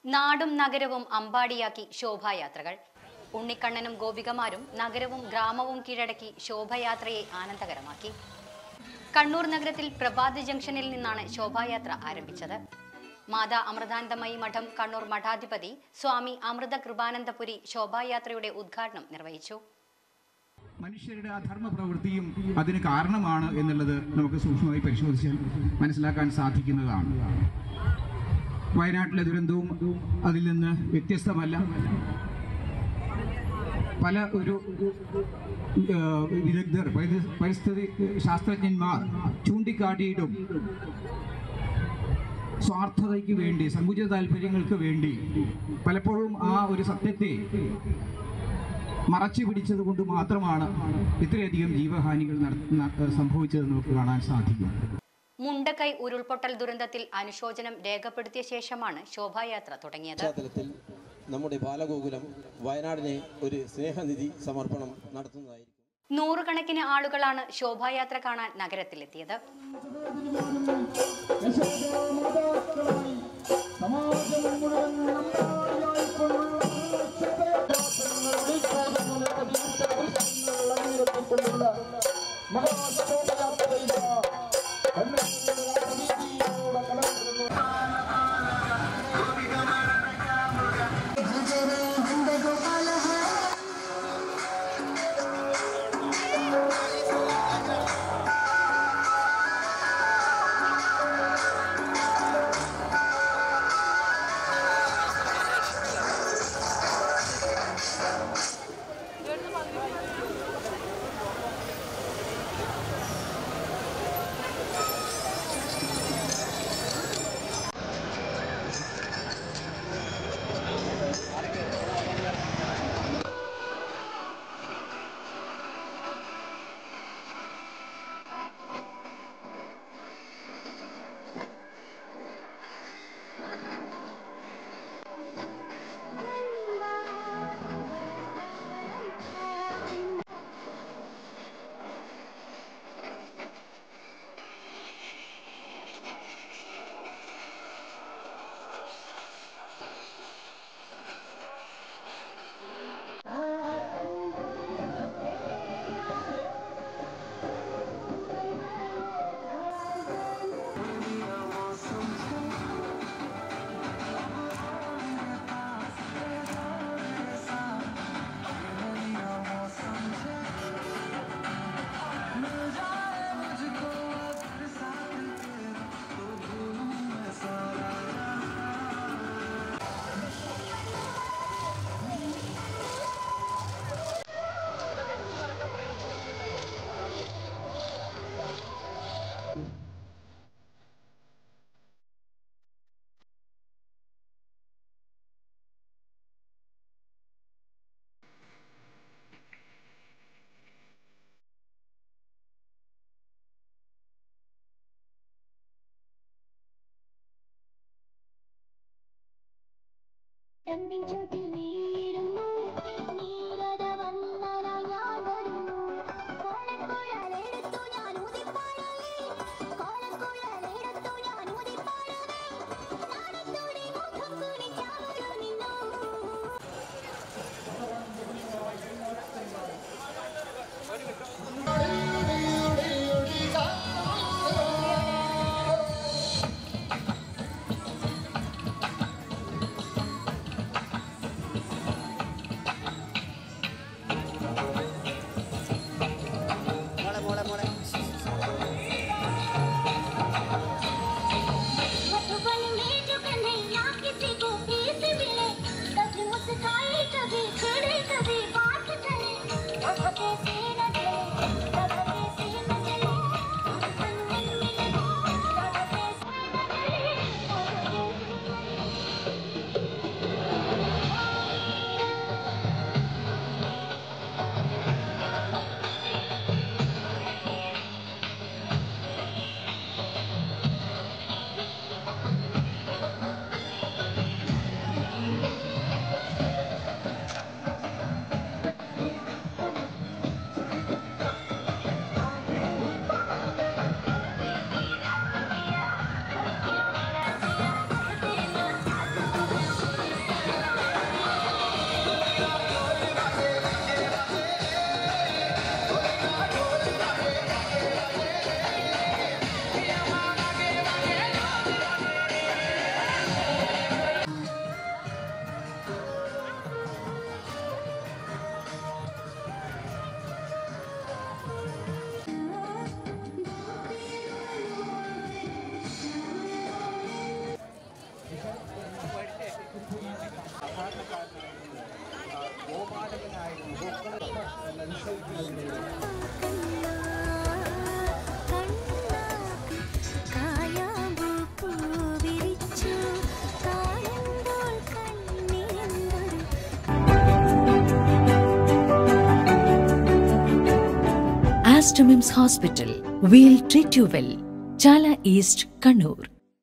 നാടും നഗരവും അമ്പാടിയാക്കി ശോഭായാത്രകൾ ഉണ്ണിക്കണ്ണനും ഗോപികമാരും നഗരവും ഗ്രാമവും കീഴടക്കി ശോഭയാത്രയെ ആനന്ദകരമാക്കി കണ്ണൂർ നഗരത്തിൽ പ്രഭാത് ജംഗ്ഷനിൽ നിന്നാണ് ശോഭായാത്ര ആരംഭിച്ചത് മാതാ അമൃതാനന്ദമയി മഠം കണ്ണൂർ മഠാധിപതി സ്വാമി അമൃത കൃപാനന്ദപുരി ശോഭായാത്രയുടെ ഉദ്ഘാടനം നിർവഹിച്ചു മനുഷ്യരുടെ ആ ധർമ്മ പ്രവൃത്തിയും അതിന് കാരണമാണ് എന്നുള്ളത് നമുക്ക് സൂക്ഷ്മമായി പരിശോധിച്ചാൽ മനസ്സിലാക്കാൻ സാധിക്കുന്നതാണ് വയനാട്ടിലെ ദുരന്തവും അതിൽ നിന്ന് വ്യത്യസ്തമല്ല പല ഒരു ആ, വിദഗ്ധർ പരി- പരിസ്ഥിതി ശാസ്ത്രജ്ഞന്മാർ ചൂണ്ടിക്കാട്ടിയിട്ടും സ്വാർത്ഥതയ്ക്ക് വേണ്ടി സങ്കുചിത താല്പര്യങ്ങൾക്ക് വേണ്ടി പലപ്പോഴും ആ ഒരു സത്യത്തെ മറച്ചു പിടിച്ചത് കൊണ്ട് മാത്രമാണ് ഇത്രയധികം ജീവഹാനികൾ നട- ന- സംഭവിച്ചതെന്ന് നമുക്ക് കാണാൻ സാധിക്കും മുണ്ടക്കൈ ഉരുൾപൊട്ടൽ ദുരന്തത്തിൽ അനുശോചനം രേഖപ്പെടുത്തിയ ശേഷമാണ് ശോഭായാത്ര തുടങ്ങിയത് പശ്ചാത്തലത്തിൽ നമ്മുടെ ബാലഗോകുലം വയനാടിനെ ഒരു സ്നേഹനിധി സമർപ്പണം നടത്തുന്നതായിരിക്കും നൂറുകണക്കിന് ആളുകളാണ് ശോഭായാത്ര കാണാൻ നഗരത്തിലെത്തിയത് രണ്ടിഞ്ചോട്ടിൽ വീഴുന്നു നീരത വന്നന ഞാൻ വരുന്നു കോലക്കുഴലെടുത്തു ഞാൻ ഊതിപ്പാടവേ കോലക്കുഴലെടുത്തു ഞാൻ ഊതിപ്പാടവേ നാടത്തോടെ മുഖം കുനിച്ചാവരു നിന്നു ും Astomim's Hospital. We'll treat you well. Chala East, Kannur.